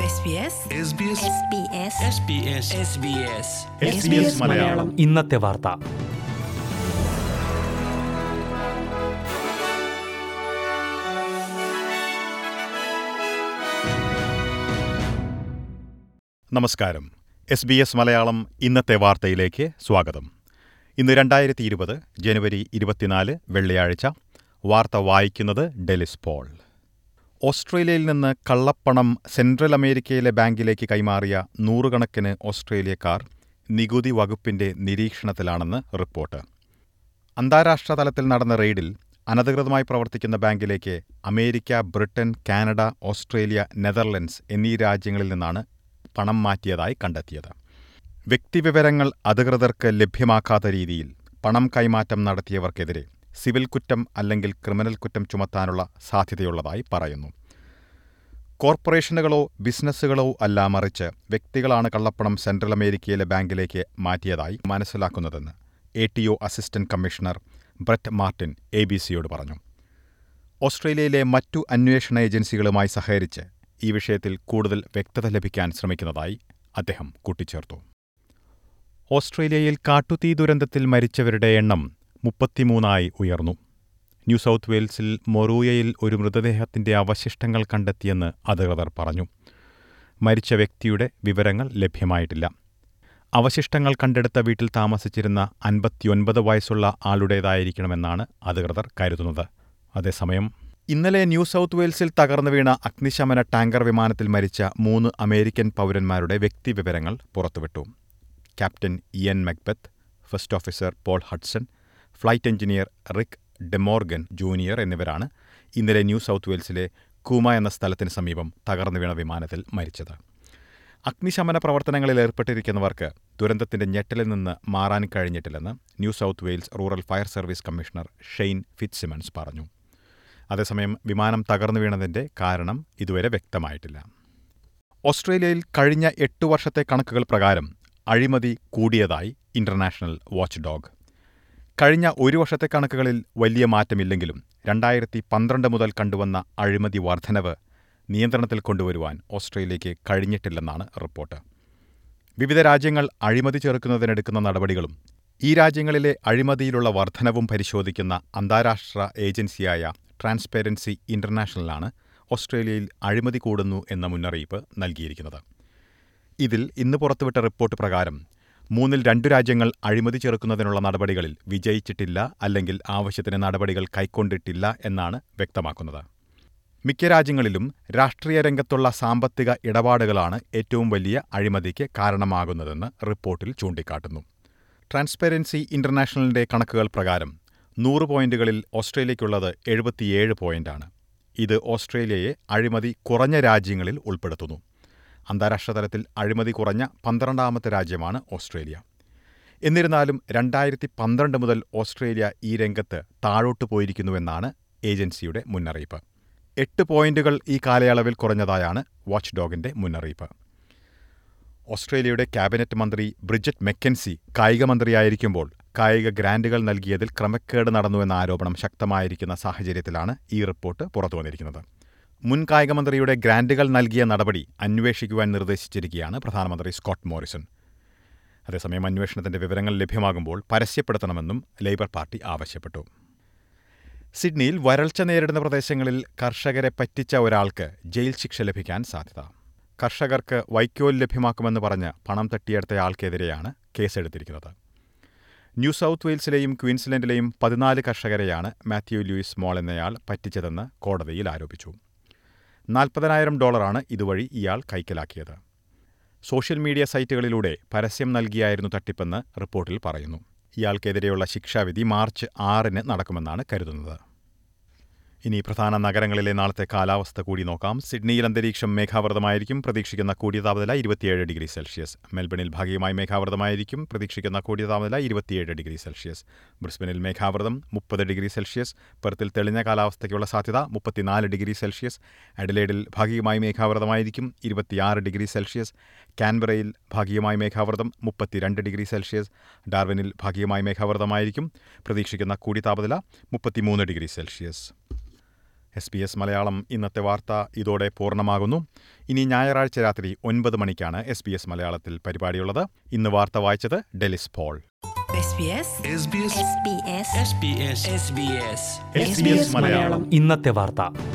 SBS SBS SBS SBS SBS Malayalam ഇന്നത്തെ വാർത്ത നമസ്കാരം എസ് ബി എസ് മലയാളം ഇന്നത്തെ വാർത്തയിലേക്ക് സ്വാഗതം ഇന്ന് രണ്ടായിരത്തി ഇരുപത് ജനുവരി ഇരുപത്തിനാല് വെള്ളിയാഴ്ച വാർത്ത വായിക്കുന്നത് ഡെലിസ് പോൾ ഓസ്ട്രേലിയയിൽ നിന്ന് കള്ളപ്പണം സെൻട്രൽ അമേരിക്കയിലെ ബാങ്കിലേക്ക് കൈമാറിയ നൂറുകണക്കിന് ഓസ്ട്രേലിയക്കാർ നികുതി വകുപ്പിന്റെ നിരീക്ഷണത്തിലാണെന്ന് റിപ്പോർട്ട് അന്താരാഷ്ട്ര തലത്തിൽ നടന്ന റെയ്ഡിൽ അനധികൃതമായി പ്രവർത്തിക്കുന്ന ബാങ്കിലേക്ക് America Britain Canada Australia Netherlands എന്നീ രാജ്യങ്ങളിൽ നിന്നാണ് പണം മാറ്റിയതായി കണ്ടെത്തിയത് വ്യക്തിവിവരങ്ങൾ അധികൃതർക്ക് ലഭ്യമാക്കാത്ത രീതിയിൽ പണം കൈമാറ്റം നടത്തിയവർക്കെതിരെ സിവിൽ കുറ്റം അല്ലെങ്കിൽ ക്രിമിനൽ കുറ്റം ചുമത്താനുള്ള സാധ്യതയുള്ളതായി പറയുന്നു കോർപ്പറേഷനുകളോ ബിസിനസ്സുകളോ അല്ല മറിച്ച് വ്യക്തികളാണ് കള്ളപ്പണം സെൻട്രൽ അമേരിക്കയിലെ ബാങ്കിലേക്ക് മാറ്റിയതായി മനസ്സിലാക്കുന്നതെന്ന് A T O assistant commissioner Brett Martin A B സിയോട് പറഞ്ഞു ഓസ്ട്രേലിയയിലെ മറ്റു അന്വേഷണ ഏജൻസികളുമായി സഹകരിച്ച് ഈ വിഷയത്തിൽ കൂടുതൽ വ്യക്തത ലഭിക്കാൻ ശ്രമിക്കുന്നതായി അദ്ദേഹം കൂട്ടിച്ചേർത്തു ഓസ്ട്രേലിയയിൽ കാട്ടുതീ ദുരന്തത്തിൽ മരിച്ചവരുടെ എണ്ണം മുപ്പത്തിമൂന്നായി ഉയർന്നു ന്യൂ സൗത്ത് വെയിൽസിൽ മൊറൂയയിൽ ഒരു മൃതദേഹത്തിന്റെ അവശിഷ്ടങ്ങൾ കണ്ടെത്തിയെന്ന് അധികൃതർ പറഞ്ഞു മരിച്ച വ്യക്തിയുടെ വിവരങ്ങൾ ലഭ്യമായിട്ടില്ല അവശിഷ്ടങ്ങൾ കണ്ടെടുത്ത വീട്ടിൽ താമസിച്ചിരുന്ന അൻപത്തിയൊൻപത് വയസ്സുള്ള ആളുടേതായിരിക്കണമെന്നാണ് അധികൃതർ കരുതുന്നത് അതേസമയം ഇന്നലെ ന്യൂ സൗത്ത് വെയിൽസിൽ തകർന്നു വീണ അഗ്നിശമന ടാങ്കർ വിമാനത്തിൽ മരിച്ച മൂന്ന് അമേരിക്കൻ പൗരന്മാരുടെ വ്യക്തിവിവരങ്ങൾ പുറത്തുവിട്ടു captain Ian McBeth first officer Paul Hudson flight engineer Rick DeMorgan junior എന്നിവരാണ് ഇന്നലെ ന്യൂ സൗത്ത് വെയിൽസിലെ കൂമ എന്ന സ്ഥലത്തിന് സമീപം തകർന്നു വീണ വിമാനത്തിൽ മരിച്ചത് അഗ്നിശമന പ്രവർത്തനങ്ങളിൽ ഏർപ്പെട്ടിരിക്കുന്നവർക്ക് ദുരന്തത്തിന്റെ ഞെട്ടലിൽ നിന്ന് മാറാൻ കഴിഞ്ഞിട്ടില്ലെന്ന് New South Wales rural fire service commissioner Shane Fitzsimmons പറഞ്ഞു അതേസമയം വിമാനം തകർന്നു വീണതിന്റെ കാരണം ഇതുവരെ വ്യക്തമായിട്ടില്ല ഓസ്ട്രേലിയയിൽ കഴിഞ്ഞ എട്ടു വർഷത്തെ കണക്കുകൾ പ്രകാരം അഴിമതി കൂടിയതായി ഇന്റർനാഷണൽ വാച്ച് ഡോഗ് കഴിഞ്ഞ ഒരു വർഷത്തെ കണക്കുകളിൽ വലിയ മാറ്റമില്ലെങ്കിലും രണ്ടായിരത്തി പന്ത്രണ്ട് മുതൽ കണ്ടുവന്ന അഴിമതി വർധനവ് നിയന്ത്രണത്തിൽ കൊണ്ടുവരുവാൻ ഓസ്ട്രേലിയയ്ക്ക് കഴിഞ്ഞിട്ടില്ലെന്നാണ് റിപ്പോർട്ട് വിവിധ രാജ്യങ്ങൾ അഴിമതി ചെറുക്കുന്നതിനെടുക്കുന്ന നടപടികളും ഈ രാജ്യങ്ങളിലെ അഴിമതിയിലുള്ള വർധനവും പരിശോധിക്കുന്ന അന്താരാഷ്ട്ര ഏജൻസിയായ ട്രാൻസ്പെറൻസി ഇന്റർനാഷണലാണ് ഓസ്ട്രേലിയയിൽ അഴിമതി കൂടുന്നു എന്ന മുന്നറിയിപ്പ് നൽകിയിരിക്കുന്നത് ഇതിൽ ഇന്ന് പുറത്തുവിട്ട റിപ്പോർട്ട് പ്രകാരം മൂന്നിൽ രണ്ടു രാജ്യങ്ങൾ അഴിമതി ചെറുക്കുന്നതിനുള്ള നടപടികളിൽ വിജയിച്ചിട്ടില്ല അല്ലെങ്കിൽ ആവശ്യത്തിന് നടപടികൾ കൈക്കൊണ്ടിട്ടില്ല എന്നാണ് വ്യക്തമാക്കുന്നത് മിക്ക രാജ്യങ്ങളിലും രാഷ്ട്രീയ രംഗത്തുള്ള സാമ്പത്തിക ഇടപാടുകളാണ് ഏറ്റവും വലിയ അഴിമതിക്ക് കാരണമാകുന്നതെന്ന് റിപ്പോർട്ടിൽ ചൂണ്ടിക്കാട്ടുന്നു ട്രാൻസ്പെറൻസി ഇന്റർനാഷണലിന്റെ കണക്കുകൾ പ്രകാരം നൂറ് പോയിന്റുകളിൽ ഓസ്ട്രേലിയയ്ക്കുള്ളത് എഴുപത്തിയേഴ് പോയിന്റാണ് ഇത് ഓസ്ട്രേലിയയെ അഴിമതി കുറഞ്ഞ രാജ്യങ്ങളിൽ ഉൾപ്പെടുത്തുന്നു അന്താരാഷ്ട്ര തലത്തിൽ അഴിമതി കുറഞ്ഞ പന്ത്രണ്ടാമത്തെ രാജ്യമാണ് ഓസ്ട്രേലിയ എന്നിരുന്നാലും രണ്ടായിരത്തി പന്ത്രണ്ട് മുതൽ ഓസ്ട്രേലിയ ഈ രംഗത്ത് താഴോട്ടു പോയിരിക്കുന്നുവെന്നാണ് ഏജൻസിയുടെ മുന്നറിയിപ്പ് എട്ട് പോയിന്റുകൾ ഈ കാലയളവിൽ കുറഞ്ഞതായാണ് വാച്ച് ഡോഗിന്റെ മുന്നറിയിപ്പ് ഓസ്ട്രേലിയയുടെ ക്യാബിനറ്റ് മന്ത്രി ബ്രിജറ്റ് മെക്കൻസി കായിക മന്ത്രിയായിരിക്കുമ്പോൾ കായിക ഗ്രാന്റുകൾ നൽകിയതിൽ ക്രമക്കേട് നടന്നുവെന്ന ആരോപണം ശക്തമായിരിക്കുന്ന സാഹചര്യത്തിലാണ് ഈ റിപ്പോർട്ട് പുറത്തുവന്നിരിക്കുന്നത് മുൻ കായികമന്ത്രിയുടെ ഗ്രാന്റുകൾ നൽകിയ നടപടി അന്വേഷിക്കുവാൻ നിർദ്ദേശിച്ചിരിക്കുകയാണ് പ്രധാനമന്ത്രി സ്കോട്ട് മോറിസൺ അതേസമയം അന്വേഷണത്തിന്റെ വിവരങ്ങൾ ലഭ്യമാകുമ്പോൾ പരസ്യപ്പെടുത്തണമെന്നും ലേബർ പാർട്ടി ആവശ്യപ്പെട്ടു സിഡ്നിയിൽ വരൾച്ച നേരിടുന്ന പ്രദേശങ്ങളിൽ കർഷകരെ പറ്റിച്ച ഒരാൾക്ക് ജയിൽ ശിക്ഷ ലഭിക്കാൻ സാധ്യത കർഷകർക്ക് വൈക്കോൽ ലഭ്യമാക്കുമെന്ന് പറഞ്ഞ് പണം തട്ടിയെടുത്തയാൾക്കെതിരെയാണ് കേസെടുത്തിരിക്കുന്നത് ന്യൂ സൗത്ത് വെയിൽസിലെയും ക്വീൻസ്ലൻഡിലെയും പതിനാല് കർഷകരെയാണ് മാത്യു ലൂയിസ് മോൾ എന്നയാൾ പറ്റിച്ചതെന്ന് കോടതിയിൽ ആരോപിച്ചു നാൽപ്പതിനായിരം ഡോളറാണ് ഇതുവഴി ഇയാൾ കൈക്കലാക്കിയത് സോഷ്യൽ മീഡിയ സൈറ്റുകളിലൂടെ പരസ്യം നൽകിയായിരുന്നു തട്ടിപ്പെന്ന് റിപ്പോർട്ടിൽ പറയുന്നു ഇയാൾക്കെതിരെയുള്ള ശിക്ഷാവിധി മാർച്ച് ആറിന് നടക്കുമെന്നാണ് കരുതുന്നത് ഇനി പ്രധാന നഗരങ്ങളിലെ നാളത്തെ കാലാവസ്ഥ കൂടി നോക്കാം സിഡ്നിയിൽ അന്തരീക്ഷം മേഘാവൃതമായിരിക്കും പ്രതീക്ഷിക്കുന്ന കൂടിയ താപനില ഇരുപത്തിയേഴ് ഡിഗ്രി സെൽഷ്യസ് മെൽബണിൽ ഭാഗികമായി മേഘാവൃതമായിരിക്കും പ്രതീക്ഷിക്കുന്ന കൂടിയ താപനില ഇരുപത്തിയേഴ് ഡിഗ്രി സെൽഷ്യസ് ബ്രിസ്ബനിൽ മേഘാവൃതം മുപ്പത് ഡിഗ്രി സെൽഷ്യസ് പെർത്തിൽ തെളിഞ്ഞ കാലാവസ്ഥയ്ക്കുള്ള സാധ്യത മുപ്പത്തിനാല് ഡിഗ്രി സെൽഷ്യസ് അഡലേഡിൽ ഭാഗികമായി മേഘാവൃതമായിരിക്കും ഇരുപത്തിയാറ് ഡിഗ്രി സെൽഷ്യസ് കാൻബറയിൽ ഭാഗികമായി മേഘാവൃതം മുപ്പത്തിരണ്ട് ഡിഗ്രി സെൽഷ്യസ് ഡാർവിനിൽ ഭാഗികമായി മേഘാവൃതമായിരിക്കും പ്രതീക്ഷിക്കുന്ന കൂടിയ താപനില മുപ്പത്തിമൂന്ന് degree Celsius S B S Malayalam ഇന്നത്തെ വാർത്ത ഇതോടെ പൂർണ്ണമാകുന്നു ഇനി ഞായറാഴ്ച രാത്രി ഒൻപത് മണിക്കാണ് എസ് ബി എസ് മലയാളത്തിൽ പരിപാടിയുള്ളത് ഇന്ന് വാർത്ത വായിച്ചത് Delys Paul SBS SBS SBS SBS SBS Malayalam ഇന്നത്തെ വാർത്ത